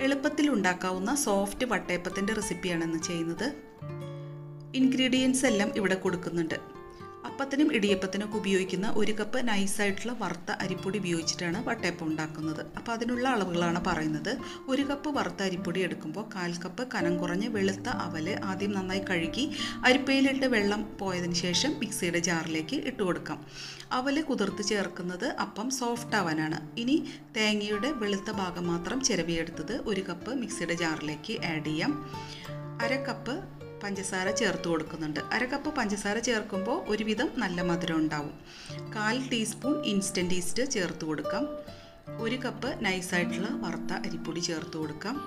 എളുപ്പത്തിൽ ഉണ്ടാക്കാവുന്ന സോഫ്റ്റ് വട്ടയപ്പത്തിൻ്റെ റെസിപ്പിയാണ് ഇന്ന് ചെയ്യുന്നത് ഇൻഗ്രീഡിയൻസ് എല്ലാം ഇവിടെ കൊടുക്കുന്നുണ്ട് അപ്പത്തിനും ഇടിയപ്പത്തിനും ഒക്കെ ഉപയോഗിക്കുന്ന ഒരു കപ്പ് നൈസായിട്ടുള്ള വറുത്ത അരിപ്പൊടി ഉപയോഗിച്ചിട്ടാണ് വട്ടയപ്പം ഉണ്ടാക്കുന്നത് അപ്പോൾ അതിനുള്ള അളവുകളാണ് പറയുന്നത് ഒരു കപ്പ് വറുത്ത അരിപ്പൊടി എടുക്കുമ്പോൾ കാൽ കപ്പ് കനം കുറഞ്ഞ് വെളുത്ത അവല് ആദ്യം നന്നായി കഴുകി അരിപ്പയിലിട്ട് വെള്ളം പോയതിന് ശേഷം മിക്സിയുടെ ജാറിലേക്ക് ഇട്ട് കൊടുക്കാം അവല് കുതിർത്ത് ചേർക്കുന്നത് അപ്പം സോഫ്റ്റ് ആവാനാണ് ഇനി തേങ്ങയുടെ വെളുത്ത ഭാഗം മാത്രം ചിരവിയെടുത്തത് ഒരു കപ്പ് മിക്സിയുടെ ജാറിലേക്ക് ആഡ് ചെയ്യാം അര കപ്പ് പഞ്ചസാര ചേർത്ത് കൊടുക്കുന്നുണ്ട് അര കപ്പ് പഞ്ചസാര ചേർക്കുമ്പോൾ ഒരുവിധം നല്ല മധുരം ഉണ്ടാവും കാൽ ടീസ്പൂൺ ഇൻസ്റ്റൻറ്റ് ഈസ്റ്റ് ചേർത്ത് കൊടുക്കാം ഒരു കപ്പ് നൈസായിട്ടുള്ള വറുത്ത അരിപ്പൊടി ചേർത്ത് കൊടുക്കാം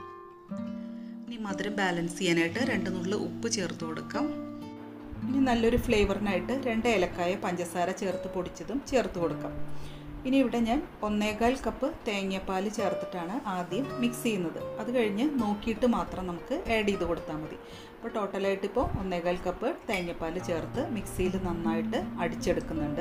ഇനി മധുരം ബാലൻസ് ചെയ്യാനായിട്ട് രണ്ട് നുള്ളു ഉപ്പ് ചേർത്ത് കൊടുക്കാം ഇനി നല്ലൊരു ഫ്ലേവറിനായിട്ട് രണ്ട് ഏലക്കായ പഞ്ചസാര ചേർത്ത് പൊടിച്ചതും ചേർത്ത് കൊടുക്കാം ഇനി ഇവിടെ ഞാൻ ഒന്നേകാൽ കപ്പ് തേങ്ങാപ്പാൽ ചേർത്തിട്ടാണ് ആദ്യം മിക്സ് ചെയ്യുന്നത് അത് കഴിഞ്ഞ് നോക്കിയിട്ട് മാത്രം നമുക്ക് ആഡ് ചെയ്ത് കൊടുത്താൽ മതി അപ്പോൾ ടോട്ടലായിട്ട് ഇപ്പോൾ ഒന്നേകാൽ കപ്പ് തേങ്ങാപ്പാൽ ചേർത്ത് മിക്സിയിൽ നന്നായിട്ട് അടിച്ചെടുക്കുന്നുണ്ട്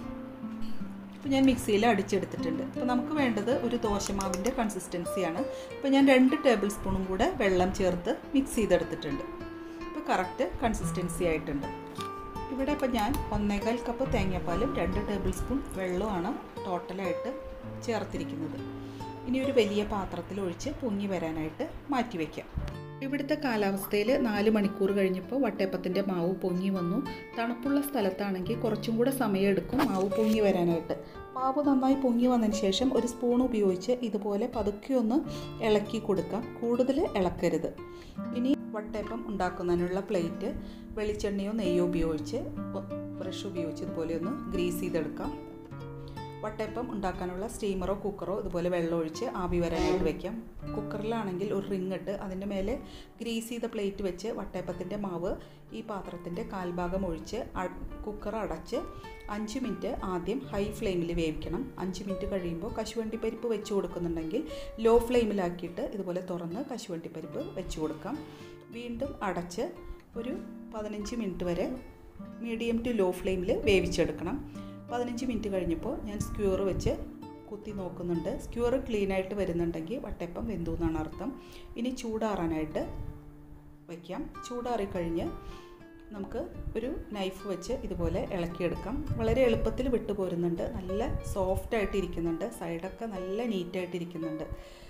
ഇപ്പോൾ ഞാൻ മിക്സിയിൽ അടിച്ചെടുത്തിട്ടുണ്ട് അപ്പോൾ നമുക്ക് വേണ്ടത് ഒരു ദോശമാവിൻ്റെ കൺസിസ്റ്റൻസിയാണ് അപ്പോൾ ഞാൻ രണ്ട് ടേബിൾ സ്പൂണും കൂടെ വെള്ളം ചേർത്ത് മിക്സ് ചെയ്തെടുത്തിട്ടുണ്ട് ഇപ്പോൾ കറക്റ്റ് കൺസിസ്റ്റൻസി ആയിട്ടുണ്ട് ഇവിടെ ഇപ്പോൾ ഞാൻ ഒന്നേകാൽ കപ്പ് തേങ്ങാപ്പാലും രണ്ട് ടേബിൾ സ്പൂൺ വെള്ളമാണ് ടോട്ടലായിട്ട് ചേർത്തിരിക്കുന്നത് ഇനി ഒരു വലിയ പാത്രത്തിൽ ഒഴിച്ച് പൊങ്ങി വരാനായിട്ട് മാറ്റി വയ്ക്കാം ഇവിടുത്തെ കാലാവസ്ഥയിൽ നാല് മണിക്കൂർ കഴിഞ്ഞപ്പോൾ വട്ടയപ്പത്തിൻ്റെ മാവ് പൊങ്ങി വന്നു തണുപ്പുള്ള സ്ഥലത്താണെങ്കിൽ കുറച്ചും കൂടെ സമയമെടുക്കും മാവ് പൊങ്ങി വരാനായിട്ട് മാവ് നന്നായി പൊങ്ങി വന്നതിന് ശേഷം ഒരു സ്പൂൺ ഉപയോഗിച്ച് ഇതുപോലെ പതുക്കെ ഒന്ന് ഇളക്കി കൊടുക്കാം കൂടുതൽ ഇളക്കരുത് ഇനി വട്ടയപ്പം ഉണ്ടാക്കുന്നതിനുള്ള പ്ലേറ്റ് വെളിച്ചെണ്ണയോ നെയ്യോ ഉപയോഗിച്ച് ബ്രഷ് ഉപയോഗിച്ച് ഇതുപോലെ ഒന്ന് ഗ്രീസ് ചെയ്തെടുക്കാം വട്ടയപ്പം ഉണ്ടാക്കാനുള്ള സ്റ്റീമറോ കുക്കറോ ഇതുപോലെ വെള്ളം ഒഴിച്ച് ആവി വരാനായിട്ട് വെക്കാം കുക്കറിലാണെങ്കിൽ ഒരു റിങ് ഇട്ട് അതിൻ്റെ മേലെ ഗ്രീസ് ചെയ്ത പ്ലേറ്റ് വെച്ച് വട്ടയപ്പത്തിൻ്റെ മാവ് ഈ പാത്രത്തിൻ്റെ കാൽഭാഗം ഒഴിച്ച് കുക്കർ അടച്ച് അഞ്ച് മിനിറ്റ് ആദ്യം ഹൈ ഫ്ലെയിമിൽ വേവിക്കണം അഞ്ച് മിനിറ്റ് കഴിയുമ്പോൾ കശുവണ്ടി പരിപ്പ് വെച്ച് കൊടുക്കുന്നുണ്ടെങ്കിൽ ലോ ഫ്ലെയിമിലാക്കിയിട്ട് ഇതുപോലെ തുറന്ന് കശുവണ്ടി പരിപ്പ് വെച്ച് കൊടുക്കാം വീണ്ടും അടച്ച് ഒരു പതിനഞ്ച് മിനിറ്റ് വരെ മീഡിയം ടു ലോ ഫ്ലെയിമിൽ വേവിച്ചെടുക്കണം പതിനഞ്ച് മിനിറ്റ് കഴിഞ്ഞപ്പോൾ ഞാൻ സ്ക്യൂർ വെച്ച് കുത്തി നോക്കുന്നുണ്ട് സ്ക്യൂർ ക്ലീൻ ആയിട്ട് വരുന്നുണ്ടെങ്കിൽ വട്ടയപ്പം വെന്തു എന്നാണ് അർത്ഥം ഇനി ചൂടാറാനായിട്ട് വയ്ക്കാം ചൂടാറിക്കഴിഞ്ഞ് നമുക്ക് ഒരു നൈഫ് വെച്ച് ഇതുപോലെ ഇളക്കിയെടുക്കാം വളരെ എളുപ്പത്തിൽ വിട്ടു പോരുന്നുണ്ട് നല്ല സോഫ്റ്റ് ആയിട്ട് ഇരിക്കുന്നുണ്ട് സൈഡൊക്കെ നല്ല നീറ്റായിട്ട് ഇരിക്കുന്നുണ്ട്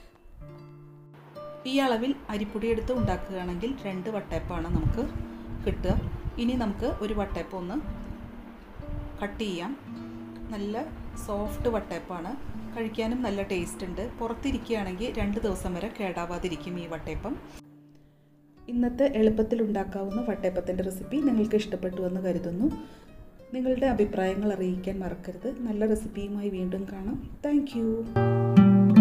ഈ അളവിൽ അരിപ്പൊടി എടുത്ത് ഉണ്ടാക്കുകയാണെങ്കിൽ രണ്ട് വട്ടയപ്പമാണ് നമുക്ക് കിട്ടുക ഇനി നമുക്ക് ഒരു വട്ടയപ്പം ഒന്ന് കട്ട് ചെയ്യാം നല്ല സോഫ്റ്റ് വട്ടയപ്പാണ് കഴിക്കാനും നല്ല ടേസ്റ്റ് ഉണ്ട് പുറത്തിരിക്കുകയാണെങ്കിൽ രണ്ട് ദിവസം വരെ കേടാവാതിരിക്കും ഈ വട്ടയപ്പം ഇന്നത്തെ എളുപ്പത്തിൽ ഉണ്ടാക്കാവുന്ന വട്ടയപ്പത്തിൻ്റെ റെസിപ്പി നിങ്ങൾക്ക് ഇഷ്ടപ്പെട്ടു എന്ന് കരുതുന്നു നിങ്ങളുടെ അഭിപ്രായങ്ങൾ അറിയിക്കാൻ മറക്കരുത് നല്ല റെസിപ്പിയുമായി വീണ്ടും കാണാം താങ്ക്